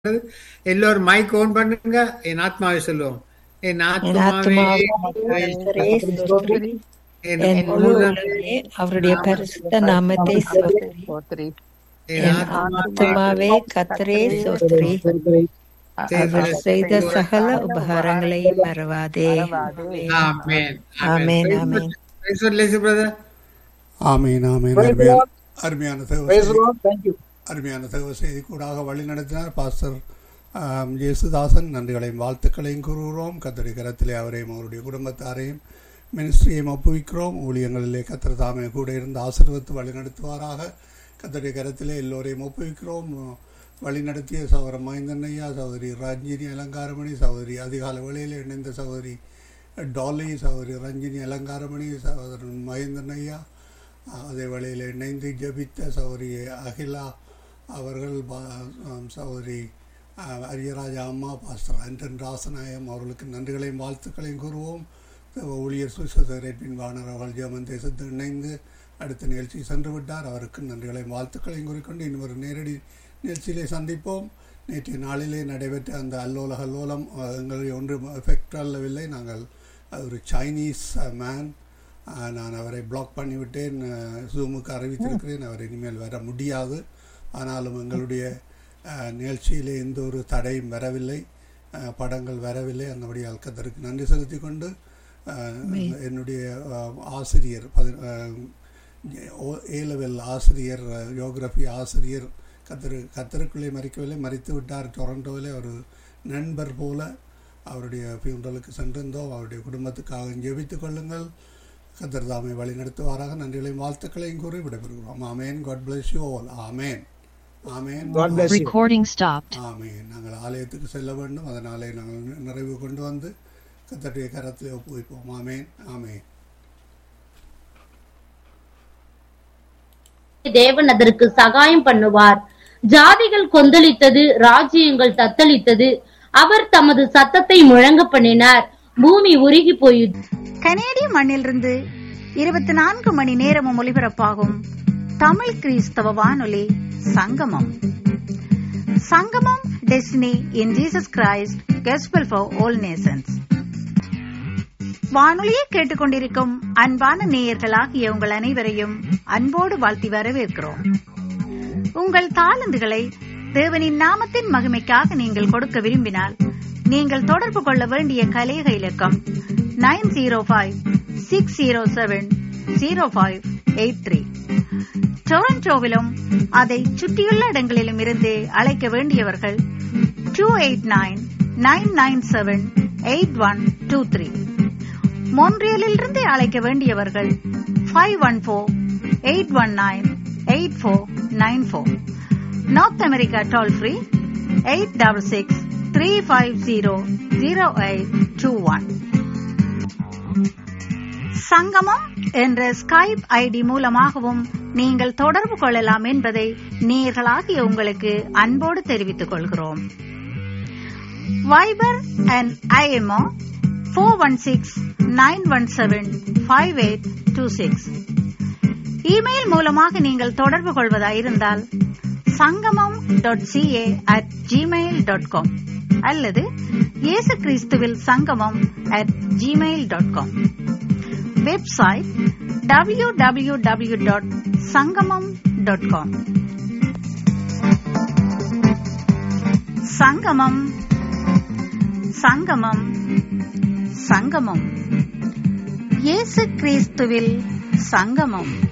எல்லோரும் mic own பண்ணுங்க என் ஆத்மாவை சொல்லுவோம் என் என் ஆத்மாவே ஆத்துமாவே கர்த்தரை ஸ்தோத்திரி. என் என் முழு முழு உள்ளமே அவருடைய பரிசுத்த நாமத்தை ஸ்தோத்திரி. ஸ்தோத்திரி. என் என் ஆத்மாவே ஆத்துமாவே கர்த்தரே ஸ்தோத்திரி. அவர் செய்த சகல உபகாரங்களையும் மறவாதே மறவாதே. ஆமென் ஆமென், ஆமென். Praise the Lord, brother. ஆமீன் ஆமீன் Praise the அருமையான Lord. அருமையான தேவ Praise the செய்தி- Lord. Thank you. அருமையான தேவ செய்தி கூடாக வழி நடத்தினார் பாஸ்டர் ஆம், இயேசுதாசன் நன்றிகளையும் வாழ்த்துக்களையும் கூறுகிறோம் கத்தடி கரத்திலே அவரையும் அவருடைய குடும்பத்தாரையும் மினிஸ்ட்ரியையும் ஒப்புவிக்கிறோம் ஊழியங்களிலே கத்திர தாமே கூட இருந்து ஆசீர்வத்து வழி நடத்துவாராக கத்தடி கரத்திலே எல்லோரையும் ஒப்புவிக்கிறோம் வழி நடத்திய சகோதரர் மைந்தன் ஐயா சகோதரி ரஞ்சினி அலங்காரமணி சகோதரி அதிகால வேளையில் இணைந்த சகோதரி டாலி சகோதரி ரஞ்சினி அலங்காரமணி சகோதரன் மகேந்திரன் ஐயா அதே வேளையில் இணைந்து ஜெபித்த சகோதரி அகிலா அவர்கள் பா- ஆம், சகோதரி அஹ், அரியராஜா அம்மா பாஸ்டர் ஆண்டன் ராசநாயம் அவர்களுக்கு நன்றிகளையும் வாழ்த்துக்களையும் கூறுவோம் தேவ ஊழியர் சுசேரேட்பின் வாணர் அவர்கள் ஜெர்மன் தேசத்தில் இணைந்து அடுத்த நிகழ்ச்சி சென்று விட்டார் அவருக்கு நன்றிகளையும் வாழ்த்துக்களையும் கூறிக்கொண்டு இன்னொரு நேரடி நிகழ்ச்சியிலே சந்திப்போம் நேற்றைய நாளிலே நடைபெற்ற அந்த அல்லோல அல்லோலம் அஹ், எங்களை ஒன்றும் எஃபெக்ட் அல்லவில்லை நாங்கள் அது ஒரு சைனீஸ் மேன் நான் அவரை பிளாக் பண்ணிவிட்டேன் ஜூமுக்கு அறிவித்திருக்கிறேன் அவர் இனிமேல் வர முடியாது ஆனாலும் எங்களுடைய அஹ், நிகழ்ச்சியிலே எந்த ஒரு தடையும் வரவில்லை அஹ், படங்கள் வரவில்லை அந்தபடியால் கத்தருக்கு நன்றி செலுத்தி கொண்டு அஹ், என்னுடைய அஹ், ஆசிரியர் பதி ஏ லெவல் ஆசிரியர் ஜியோகிராஃபி ஆசிரியர் கத்தரு கத்தருக்குள்ளே மறிக்கவில்லை மறித்து விட்டார் டொரண்டோவிலே ஒரு நண்பர் போல அவருடைய ஃபியூனரலுக்கு சென்றிருந்தோம் அவருடைய குடும்பத்துக்காக ஜெபித்துக் கொள்ளுங்கள் கத்தர் தாமை வழி நடத்துவாராக நன்றிகளையும் வாழ்த்துக்களையும் கூறி விடைபெறுகிறோம் amen God bless you all amen amen God bless you. Recording stopped. Amen நாங்கள் ஆலயத்துக்கு செல்ல வேண்டும் அதனாலே நாங்கள் நிறைவு கொண்டு வந்து கத்தருடைய கரத்தில் ஒப்புவிப்போம் ஆமேன் ஆமேன் தேவன் அதற்கு சகாயம் பண்ணுவார் ஜாதிகள் கொந்தளித்தது ராஜ்யங்கள் தத்தளித்தது அவர் தமது சத்தத்தை முழங்க பண்ணினார் பூமி உருகி போயிற்று கனேடிய மண்ணிலிருந்து இருபத்தி நான்கு மணி நேரமும் ஒலிபரப்பாகும் தமிழ் கிறிஸ்தவ வானொலி சங்கமம் சங்கமம் destiny in Jesus Christ gospel for all nations வானொலியை கேட்டுக்கொண்டிருக்கும் அன்பான நேயர்களாகிய உங்கள் அனைவரையும் அன்போடு வாழ்த்தி வரவேற்கிறோம் உங்கள் தாளந்துகளை தேவனின் நாமத்தின் மகிமைக்காக நீங்கள் கொடுக்க விரும்பினால் நீங்கள் தொடர்பு கொள்ள வேண்டிய கலேக இலக்கம் nine zero five six zero seven zero five eight three டொரண்டோவிலும் அதை சுற்றியுள்ள இடங்களிலும் இருந்து அழைக்க வேண்டியவர்கள் two eight nine nine nine seven eight one two three மொன்றியலிலிருந்து அழைக்க வேண்டியவர்கள் five one four eight one nine eight four nine four North America toll free eight double six three five zero zero eight two one Sangamam என்ற Skype ID மூலமாகவும் நீங்கள் தொடர்பு கொள்ளலாம் என்பதை நேர்களாகிய உங்களுக்கு அன்போடு தெரிவித்துக் கொள்கிறோம் Viber and IMO four one six nine one seven five eight two six email மூலமாக நீங்கள் தொடர்பு கொள்வதாயிருந்தால் Sangamam dot CA at Gmail dot com அல்லது இயேசு கிறிஸ்துவில் Sangamam at Gmail dot com website W W W dot Sangamam dot com Sangamam Sangamam சங்கமம் இயேசு கிறிஸ்துவில் சங்கமம்